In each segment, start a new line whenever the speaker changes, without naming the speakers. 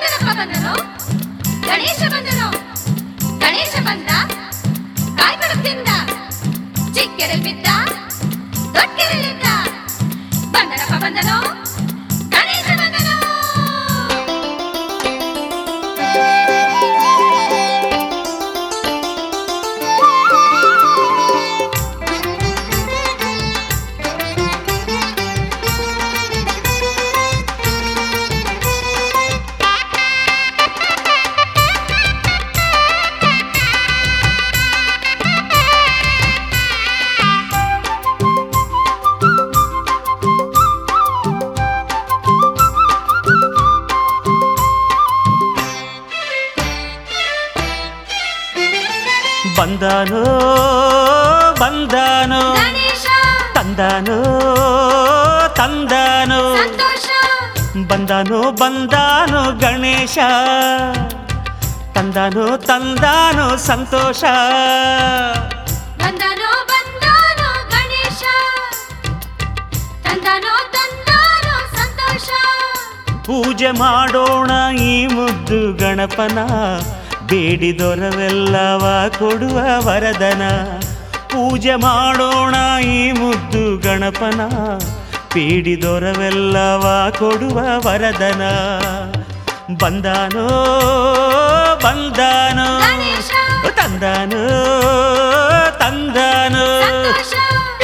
ಬಂದನಪ್ಪ ಬಂದನು ಗಣೇಶ ಬಂದನು ಗಣೇಶ ಬಂದ ಕಾಯ್ಕೊಡುತ್ತಿಂದ ಚಿಕ್ಕೆರಲ್ ಬಿದ್ದ ದೊಡ್ಕೆರಲಿದ್ದ ಬಂದನಪ್ಪ ಬಂದನು ಗಣೇಶ ಬಂದನು
ಬಂದಾನೋ ಬಂದಾನೋ
ಗಣೇಶ
ತಂದಾನೋ ತಂದಾನೋ
ಸಂತೋಷ
ಬಂದಾನೋ ಬಂದಾನೋ ಗಣೇಶ ತಂದಾನೋ ತಂದಾನೋ ಸಂತೋಷ
ಬಂದನೋ ಬಂದನೋ ಗಣೇಶ ತಂದನೋ ತಂದನೋ ಸಂತೋಷ
ಪೂಜೆ ಮಾಡೋಣ ಈ ಮುದ್ದು ಗಣಪನ ಬೇಡಿದೊರವೆಲ್ಲವ ಕೊಡುವ ವರದನ ಪೂಜೆ ಮಾಡೋಣ ಈ ಮುದ್ದು ಗಣಪನ ಬೇಡಿದೊರವೆಲ್ಲವ ಕೊಡುವ ವರದನ ಬಂದಾನೋ ಬಂದಾನೋ
ಗಣೇಶ
ತಂದಾನೋ ತಂದಾನೋ
ಸಂತೋಷ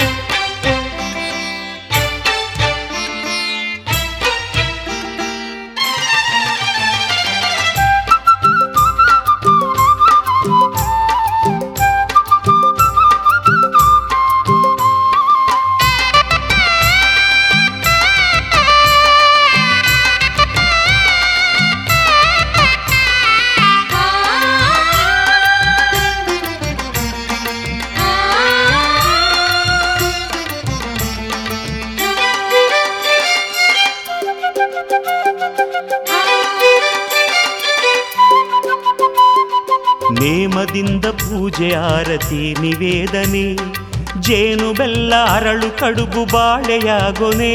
ನೇಮದಿಂದ ಪೂಜೆ ಆರತಿ ನಿವೇದನೆ ಜೇನು ಬೆಲ್ಲ ಅರಳು ಕಡುಬು ಬಾಳೆಯಾಗೊನೆ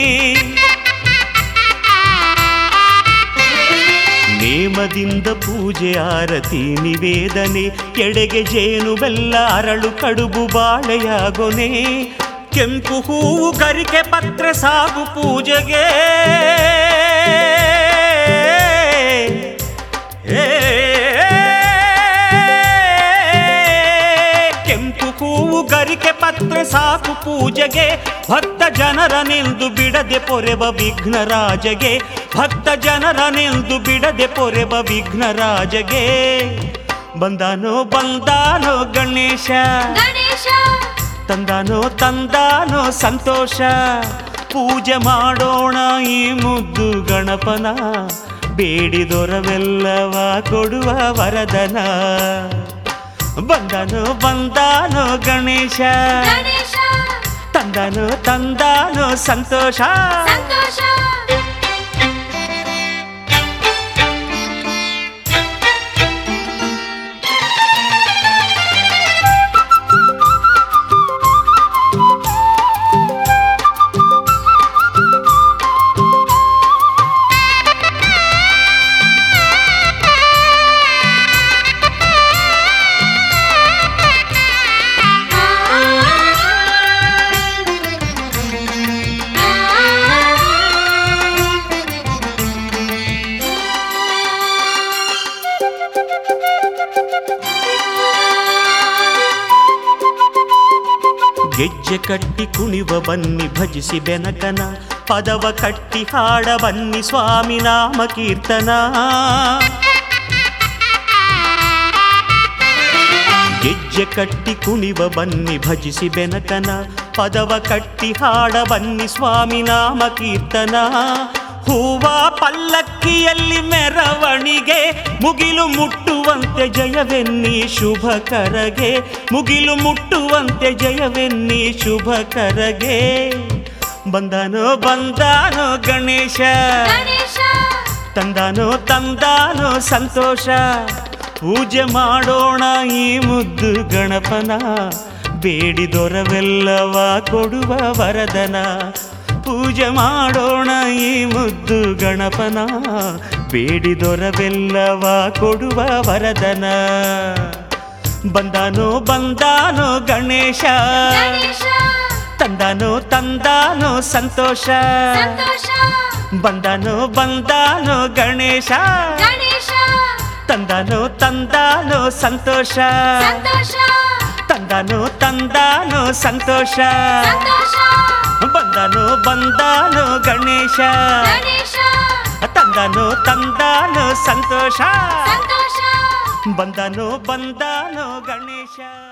ನೇಮದಿಂದ ಪೂಜೆ ಆರತಿ ನಿವೇದನೆ ಎಡೆಗೆ ಜೇನು ಬೆಲ್ಲ ಅರಳು ಕಡುಬು ಬಾಳೆಯಾಗೊನೆ ಕೆಂಪು ಹೂವು ಗರಿಕೆ ಪತ್ರ ಸಾಗು ಪೂಜೆಗೆ ಏ, ಕೆಂಪು ಹೂವು ಗರಿಕೆ ಪತ್ರ ಸಾಕು ಪೂಜೆಗೆ ಭಕ್ತ ಜನರನೆಂದು ಬಿಡದೆ ಪೊರೆವ ವಿಘ್ನರಾಜಗೆ ಭಕ್ತ ಜನರನೆಂದು ಬಿಡದೆ ಪೊರೆವ ವಿಘ್ನರಾಜಗೆ ಬಂದಾನೋ ಬಂದಾನೋ ಗಣೇಶ
ಗಣೇಶ
ತಂದಾನೋ ತಂದಾನೋ ಸಂತೋಷ ಪೂಜೆ ಮಾಡೋಣ ಈ ಮುದ್ದು ಗಣಪನ ಬೇಡಿದೊರವೆಲ್ಲವ ಕೊಡುವ ವರದನ ಬಂದನು ಬಂದಾನೋ ಗಣೇಶ
ಗಣೇಶ
ತಂದನು ತಂದಾನೋ ಸಂತೋಷ
ಸಂತೋಷ
ಗೆಜ್ಜೆ ಕಟ್ಟಿ ಕುಣಿವ ಬನ್ನಿ ಭಜಿಸಿ ಬೆನಕನ ಪದವ ಕಟ್ಟಿ ಹಾಡ ಬನ್ನಿ ಸ್ವಾಮಿ ನಾಮ ಕೀರ್ತನ ಗೆಜ್ಜೆ ಕಟ್ಟಿ ಕುಣಿವ ಬನ್ನಿ ಭಜಿಸಿ ಬೆನಕನ ಪದವ ಕಟ್ಟಿ ಹಾಡ ಬನ್ನಿ ಸ್ವಾಮಿ ನಾಮ ಕೀರ್ತನ ಹೂವ ಪಲ್ಲಕ್ಕಿಯಲ್ಲಿ ಮೆರವಣಿಗೆ ಮುಗಿಲು ಮುಟ್ಟುವಂತೆ ಜಯವೆನ್ನಿ ಶುಭ ಕರಗೆ ಮುಗಿಲು ಮುಟ್ಟುವಂತೆ ಜಯವೆನ್ನಿ ಶುಭ ಕರಗೆ ಬಂದಾನೋ ಬಂದಾನೋ ಗಣೇಶ
ಗಣೇಶ
ತಂದಾನೋ ತಂದಾನೋ ಸಂತೋಷ ಪೂಜೆ ಮಾಡೋಣ ಈ ಮುದ್ದು ಗಣಪನ ಬೇಡಿದೊರವೆಲ್ಲವ ಕೊಡುವ ವರದನ ಪೂಜೆ ಮಾಡೋಣ ಈ ಮುದ್ದು ಗಣಪನ ಬೇಡಿದೊರವೆಲ್ಲವ ಕೊಡುವ ವರದನ ಬಂದಾನೋ ಬಂದಾನೋ ಗಣೇಶ
ಗಣೇಶ
ತಂದಾನೋ ತಂದಾನೋ ಸಂತೋಷ
ಸಂತೋಷ
ಬಂದಾನೋ ಬಂದಾನೋ ಗಣೇಶ
ಗಣೇಶ
ತಂದಾನೋ ತಂದಾನೋ ಸಂತೋಷ
ಸಂತೋಷ
ತಂದಾನೋ ತಂದಾನೋ ಸಂತೋಷ
ಸಂತೋಷ
ಬಂದಾನೋ ಬಂದಾನೋ ಗಣೇಶ
ಗಣೇಶ
ತಂದಾನೋ ತಂದಾನೋ ಸಂತೋಷ
ಸಂತೋಷ
ಬಂದಾನೋ ಬಂದಾನೋ ಗಣೇಶ